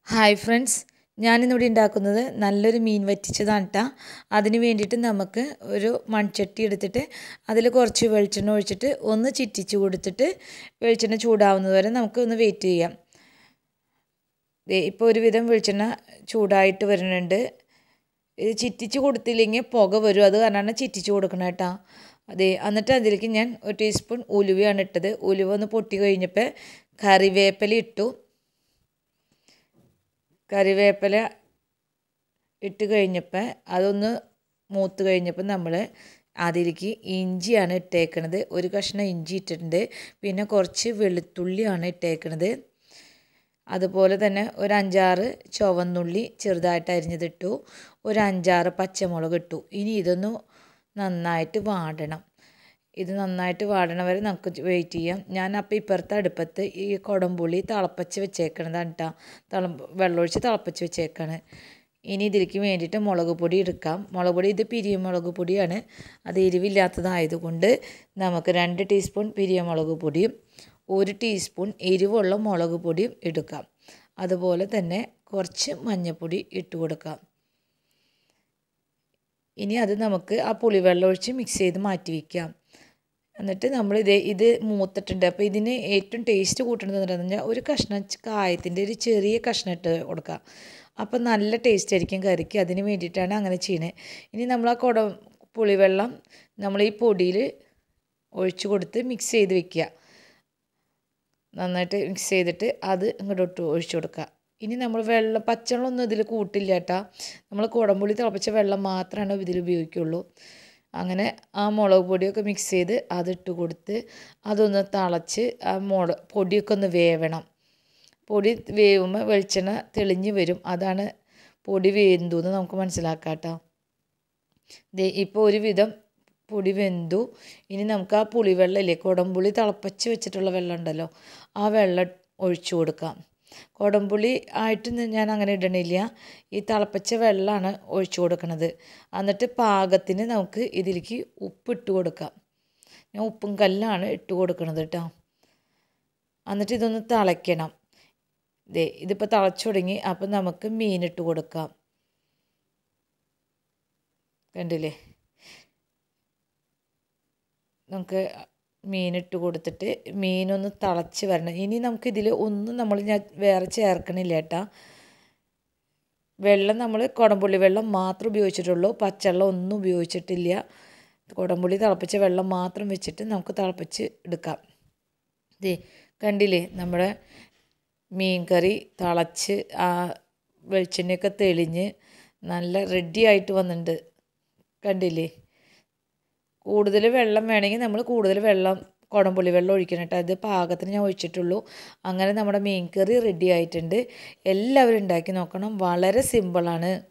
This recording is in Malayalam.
ഹായ് ഫ്രണ്ട്സ് ഞാനിന്നിവിടെ ഉണ്ടാക്കുന്നത് നല്ലൊരു മീൻ വറ്റിച്ചതാണ് കേട്ടോ അതിന് വേണ്ടിയിട്ട് നമുക്ക് ഒരു മൺചട്ടി എടുത്തിട്ട് അതിൽ കുറച്ച് വെളിച്ചെണ്ണ ഒഴിച്ചിട്ട് ഒന്ന് ചിറ്റിച്ച് കൊടുത്തിട്ട് വെളിച്ചെണ്ണ ചൂടാവുന്നത് വരെ നമുക്ക് ഒന്ന് വെയിറ്റ് ചെയ്യാം ദേ ഇപ്പോൾ ഒരുവിധം വെളിച്ചെണ്ണ ചൂടായിട്ട് വരുന്നുണ്ട് ഇത് ചിറ്റിച്ച് കൊടുത്തില്ലെങ്കിൽ പുക വരും അത് കാരണമാണ് ചിറ്റിച്ച് കൊടുക്കണം കേട്ടോ അതെ എന്നിട്ട് അതിലേക്ക് ഞാൻ ഒരു ടീസ്പൂൺ ഉലുവയാണ് ഇട്ടത് ഉലുവ ഒന്ന് പൊട്ടി കഴിഞ്ഞപ്പോൾ കറിവേപ്പില ഇട്ടു കറിവേപ്പില ഇട്ട് കഴിഞ്ഞപ്പോൾ അതൊന്ന് മൂത്ത് കഴിഞ്ഞപ്പോൾ നമ്മൾ അതിലേക്ക് ഇഞ്ചിയാണ് ഇട്ടേക്കണത് ഒരു കഷ്ണം ഇഞ്ചി ഇട്ടിട്ടുണ്ട് പിന്നെ കുറച്ച് വെളുത്തുള്ളിയാണ് ഇട്ടേക്കണത് അതുപോലെ തന്നെ ഒരു അഞ്ചാറ് ചുവന്നുള്ളി ചെറുതായിട്ട് അരിഞ്ഞതിട്ടു ഒരു അഞ്ചാറ് പച്ചമുളക് ഇട്ടു ഇനി ഇതൊന്ന് നന്നായിട്ട് വാടണം ഇത് നന്നായിട്ട് വാടണ വരെ നമുക്ക് വെയിറ്റ് ചെയ്യാം ഞാൻ അപ്പോൾ ഇപ്പുറത്തെ അടുപ്പത്ത് ഈ കുടംപുളി തിളപ്പച്ച് വെച്ചേക്കണതാണ് കേട്ടോ തള വെള്ളമൊഴിച്ച് തിളപ്പച്ച് വെച്ചേക്കാണ് ഇനി ഇതിലേക്ക് വേണ്ടിയിട്ട് മുളക് പൊടി എടുക്കാം മുളക് പൊടി ഇത് പിരിയമുളക് പൊടിയാണ് അത് എരിവില്ലാത്തതായതുകൊണ്ട് നമുക്ക് രണ്ട് ടീസ്പൂൺ പിരിയമുളക് പൊടിയും ഒരു ടീസ്പൂൺ എരിവുള്ള മുളക് പൊടിയും എടുക്കാം അതുപോലെ തന്നെ കുറച്ച് മഞ്ഞൾപ്പൊടി ഇട്ട് കൊടുക്കാം ഇനി അത് നമുക്ക് ആ പുളിവെള്ളം ഒഴിച്ച് മിക്സ് ചെയ്ത് മാറ്റി വയ്ക്കാം എന്നിട്ട് നമ്മൾ ഇത് ഇത് മൂത്തിട്ടുണ്ട് അപ്പോൾ ഇതിന് ഏറ്റവും ടേസ്റ്റ് കൂട്ടണത് എന്താണെന്ന് പറഞ്ഞാൽ ഒരു കഷ്ണം കായത്തിൻ്റെ ഒരു ചെറിയ കഷ്ണം ഇട്ട് കൊടുക്കുക അപ്പോൾ നല്ല ടേസ്റ്റ് ആയിരിക്കും കറിക്ക് അതിന് വേണ്ടിയിട്ടാണ് അങ്ങനെ ചെയ്യുന്നത് ഇനി നമ്മൾ ആ കുട പുളിവെള്ളം നമ്മൾ ഈ പൊടിയിൽ ഒഴിച്ചു കൊടുത്ത് മിക്സ് ചെയ്ത് വെക്കുക നന്നായിട്ട് മിക്സ് ചെയ്തിട്ട് അത് ഇങ്ങോട്ട് ഒഴിച്ചു കൊടുക്കുക ഇനി നമ്മൾ വെള്ളം പച്ചവെള്ളമൊന്നും ഇതിൽ കൂട്ടില്ല കേട്ടാ നമ്മൾ കുടംപുളി തിളപ്പിച്ച വെള്ളം മാത്രമാണ് ഇതിൽ ഉപയോഗിക്കുള്ളൂ അങ്ങനെ ആ മുളക് പൊടിയൊക്കെ മിക്സ് ചെയ്ത് അതിട്ട് കൊടുത്ത് അതൊന്ന് തിളച്ച് ആ മുള പൊടിയൊക്കെ ഒന്ന് വേവണം പൊടി വേവുമ്പോൾ വെളിച്ചെണ്ണ തെളിഞ്ഞ് വരും അതാണ് പൊടി വേന്തു എന്ന് നമുക്ക് മനസ്സിലാക്കാം കേട്ടോ ദേ ഇപ്പോൾ ഒരുവിധം പൊടി വെന്തു ഇനി നമുക്ക് ആ പുളിവെള്ളമില്ലേ കുടംപുളി തിളപ്പിച്ച് വെച്ചിട്ടുള്ള വെള്ളം ഉണ്ടല്ലോ ആ വെള്ളം ഒഴിച്ചു കൊടുക്കാം കുടംപുളി ആയിട്ട് ഞാൻ അങ്ങനെ ഇടണില്ല ഈ തിളപ്പിച്ച വെള്ളമാണ് ഒഴിച്ചു കൊടുക്കുന്നത് എന്നിട്ട് പാകത്തിന് നമുക്ക് ഇതിലേക്ക് ഉപ്പിട്ട് കൊടുക്കാം ഞാൻ ഉപ്പും കല്ലാണ് ഇട്ട് കൊടുക്കുന്നത് കേട്ടോ എന്നിട്ട് ഇതൊന്ന് തിളയ്ക്കണം ദേ ഇതിപ്പോൾ തിളച്ചു തുടങ്ങി അപ്പം നമുക്ക് മീനിട്ട് കൊടുക്കാം കണ്ടില്ലേ നമുക്ക് മീനിട്ട് കൊടുത്തിട്ട് മീനൊന്ന് തിളച്ച് വരണം ഇനി നമുക്കിതിൽ ഒന്നും നമ്മൾ ഞാൻ വേറെ ചേർക്കണില്ല കേട്ടാ വെള്ളം നമ്മൾ കുടംപുള്ളി വെള്ളം മാത്രം ഉപയോഗിച്ചിട്ടുള്ളൂ പച്ചവെള്ളം ഒന്നും ഉപയോഗിച്ചിട്ടില്ല കുടംപുള്ളി തിളപ്പിച്ച വെള്ളം മാത്രം വെച്ചിട്ട് നമുക്ക് തിളപ്പിച്ച് എടുക്കാം ദേ കണ്ടില്ലേ നമ്മുടെ മീൻ കറി തിളച്ച് ആ വെളിച്ചെണ്ണയൊക്കെ തെളിഞ്ഞ് നല്ല റെഡി ആയിട്ട് വന്നിട്ടുണ്ട് കണ്ടില്ലേ കൂടുതൽ വെള്ളം വേണമെങ്കിൽ നമ്മൾ കൂടുതൽ വെള്ളം കുടംപുള്ളി വെള്ളം ഒഴിക്കണം കേട്ടോ അത് പാകത്തിന് ഞാൻ ഒഴിച്ചിട്ടുള്ളൂ അങ്ങനെ നമ്മുടെ മീൻ കറി റെഡി ആയിട്ടുണ്ട് എല്ലാവരും ഉണ്ടാക്കി നോക്കണം വളരെ സിമ്പിളാണ്